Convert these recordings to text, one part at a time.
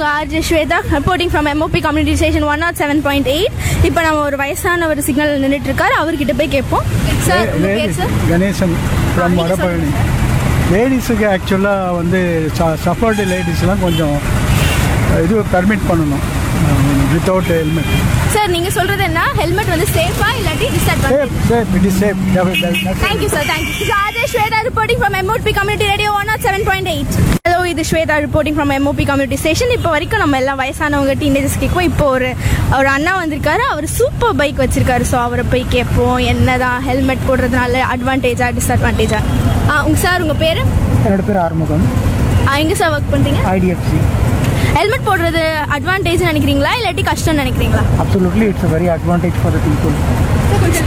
உங்க RJ Swetha reporting from MOP community station one not seven point eight இப்போ நம்ம ஒரு வயசான ஒரு சிக்னல் நின்றுட்டு இருக்காரு அவர்கிட்ட போய் கேட்போம் சார் உங்க பேர் சார் கணேசன் ஃப்ரம் நீங்க வடபழனி லேடிஸுக்கு ஆக்சுவலாக வந்து சஃபர்டு லேடிஸ்லாம் கொஞ்சம் இது பர்மிட் பண்ணணும் வித்தவுட் ஹெல்மெட் சார் நீங்க சொல்றது என்ன ஹெல்மெட் வந்து சேஃபா இல்லாட்டி disadvantage safe safe it is safe thank you sir thank you RJ Swetha reporting from MOP community radio one not seven point eight hello இது Swetha reporting from MOP community station இப்போ வரைக்கும் நம்ம எல்லாம் வயசானவங்க டீனேஜர்ஸ் கேட்போம் இப்போ ஒரு ஒரு அண்ணா வந்திருக்காரு அவர் சூப்பர் பைக் வச்சிருக்காரு ஸோ அவரை போய் கேட்போம் என்னதான் ஹெல்மெட் போடுறதுனால அட்வான்டேஜா டிஸ்அட்வான்டேஜா உங்க சார் உங்க பேர் என்னோட பேர் ஆறுமுகம் எங்கே சார் ஒர்க் பண்ணுறீங்க ஐடிஎஃப்சி ஹெல்மெட் போடுறது அட்வான்டேஜ் நினைக்கிறீங்களா இல்லாட்டி கஷ்டம் நினைக்கிறீங்களா absolutely it's very advantage for the people கொஞ்சம்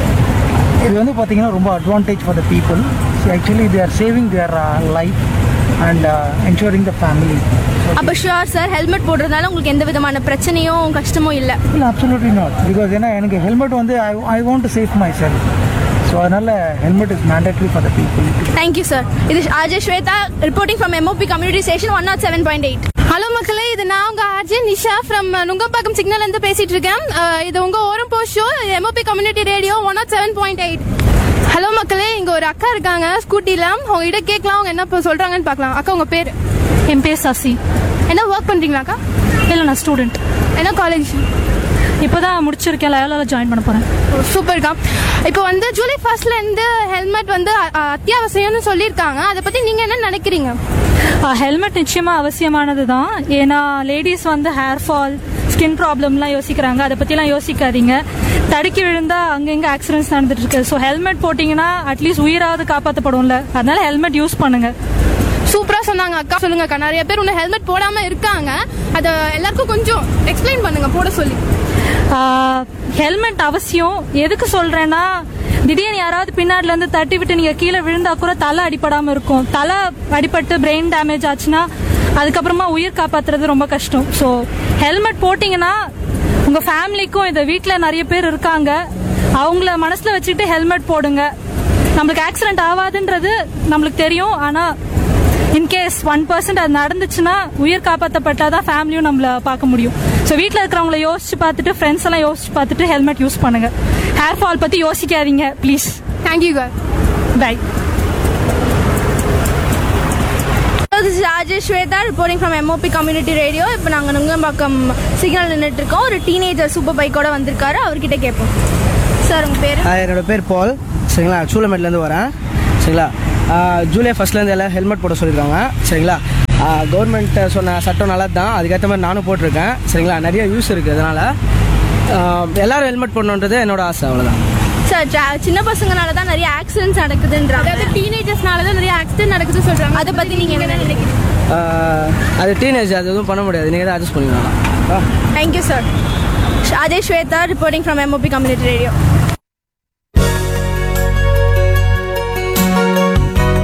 இது வந்து பார்த்தீங்கன்னா ரொம்ப advantage for the people actually they are saving their life and ensuring the family அப்போ ஷுவர் சார் ஹெல்மெட் போடுறதுனால உங்களுக்கு எந்த விதமான பிரச்சனையும் கஷ்டமும் இல்லை இல்லை அப்சல்யூட்லி நாட் பிகாஸ் ஏன்னா எனக்கு ஹெல்மெட் வந்து I I want to safe myself so அதனால் helmet is mandatory for the people thank you sir இது RJ Swetha reporting from MOP community station one not seven point eight hello மக்களே இது நான் உங்க RJ Nisha from Nungambakkam signal இருந்து பேசிட்டு இருக்கேன் அஹ், இது உங்க ஓரம் post show MOP community radio one not seven point eight hello மக்களே இங்க ஒரு அக்கா இருக்காங்க ஸ்கூட்டில அவங்க கிட்ட கேட்கலாம் அவங்க என்ன இப்ப சொல்றாங்கன்னு பார்க்கலாம் அக்கா உங்க பேர் என் பேர் சசி என்ன ஒர்க் பண்றீங்களா அக்கா இல்லை நான் ஸ்டூடெண்ட் என்ன காலேஜ் இப்போ தான் முடிச்சிருக்கேன் லயோலாவில் ஜாயின் பண்ண போகிறேன் சூப்பர்க்கா இப்போ வந்து ஜூலை ஃபர்ஸ்ட்ல இருந்து ஹெல்மெட் வந்து அ- அ- அத்தியாவசியம்னு சொல்லியிருக்காங்க அதை பத்தி நீங்க என்ன நினைக்கிறீங்க ஹெல்மெட் நிச்சயமாக அவசியமானது தான் ஏன்னா லேடிஸ் வந்து ஹேர் ஃபால் ஸ்கின் ப்ராப்ளம்லாம் யோசிக்கிறாங்க அதை பற்றிலாம் யோசிக்காதீங்க தடுக்கி விழுந்தா அங்கங்கே ஆக்சிடென்ட்ஸ் நடந்துட்டு இருக்கு ஸோ ஹெல்மெட் போட்டிங்கன்னா அட்லீஸ்ட் உயிராவது காப்பாற்றப்படும்ல அதனால ஹெல்மெட் யூஸ் பண்ணுங்க சூப்பரா சொன்னாங்க அக்கா சொல்லுங்க அக்கா நிறைய பேர் இன்னும் ஹெல்மெட் போடாம இருக்காங்க அதை எல்லாருக்கும் கொஞ்சம் எக்ஸ்பிளைன் பண்ணுங்க போட சொல்லி ஹெல்மெட் அவசியம் எதுக்கு சொல்றேன்னா திடீர்னு யாராவது பின்னாடில இருந்து தட்டி விட்டு நீங்க கீழே விழுந்தா கூட தலை அடிபடாம இருக்கும் தலை அடிபட்டு பிரெயின் டேமேஜ் ஆச்சுன்னா அதுக்கப்புறமா உயிர் காப்பாத்துறது ரொம்ப கஷ்டம் ஸோ ஹெல்மெட் போட்டிங்கன்னா உங்க ஃபேமிலிக்கும் இந்த வீட்டில் நிறைய பேர் இருக்காங்க அவங்கள மனசுல வச்சுக்கிட்டு ஹெல்மெட் போடுங்க நம்மளுக்கு ஆக்சிடென்ட் ஆகாதுன்றது நம்மளுக்கு தெரியும் ஆனா இன்கேஸ் ஒன் பர்சன்ட் அது நடந்துச்சுன்னா உயிர் காப்பாற்றப்பட்டாதான் ஃபேமிலியும் நம்மள பார்க்க முடியும் ஸோ வீட்டில் இருக்கிறவங்கள யோசிச்சு பார்த்துட்டு ஃப்ரெண்ட்ஸ் எல்லாம் யோசிச்சு பார்த்துட்டு ஹெல்மெட் யூஸ் பண்ணுங்க ஹேர் ஃபால் பற்றி யோசிக்காதீங்க ப்ளீஸ் தேங்க்யூ கார் bye This is Ajay Shweta reporting from MOP Community Radio. இப்போ நாங்கள் நுங்கம்பாக்கம் சிக்னல் நின்றுட்டு இருக்கோம் ஒரு டீனேஜர் சூப்பர் பைக்கோட வந்திருக்காரு அவர்கிட்ட கேட்போம் சார் உங்க பேர் ஹாய் என்னோட பேர் பால் சரிங்களா சூளமேட்லேருந்து வரேன் சரிங்களா ஆஹ் ஜூலை ஃபஸ்ட்லேருந்து எல்லாம் ஹெல்மெட் போட சொல்லியிருக்காங்க சரிங்களா கவர்மெண்ட் சொன்ன சட்டம் நல்லது தான் அதுக்கேற்ற மாதிரி நானும் போட்டிருக்கேன் சரிங்களா நிறைய யூஸ் இருக்குது அதனால் எல்லாரும் ஹெல்மெட் போடணுன்றது என்னோட ஆசை அவ்வளோதான் சார் ஜா- சின்ன பசங்கனால தான் நிறைய ஆக்சிடென்ட்ஸ் நடக்குதுன்றாங்க அதாவது டீனேஜர்ஸ்னால தான் நிறைய ஆக்சிடென்ட் நடக்குது சொல்றாங்க அதை பத்தி நீங்க என்ன நினைக்கிறீங்க ஆஹ் அது டீனேஜ் அது எதுவும் பண்ண முடியாது நீங்கள் தான் அட்ஜஸ்ட் பண்ணிக்கலாம் thank you sir Ajay Swetha reporting from MOP Community Radio.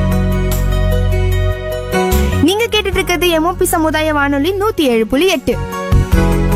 நீங்க கேட்டுட்டு இருக்கிறது எம்ஓபி சமுதாய வானொலி நூத்தி ஏழு புள்ளி எட்டு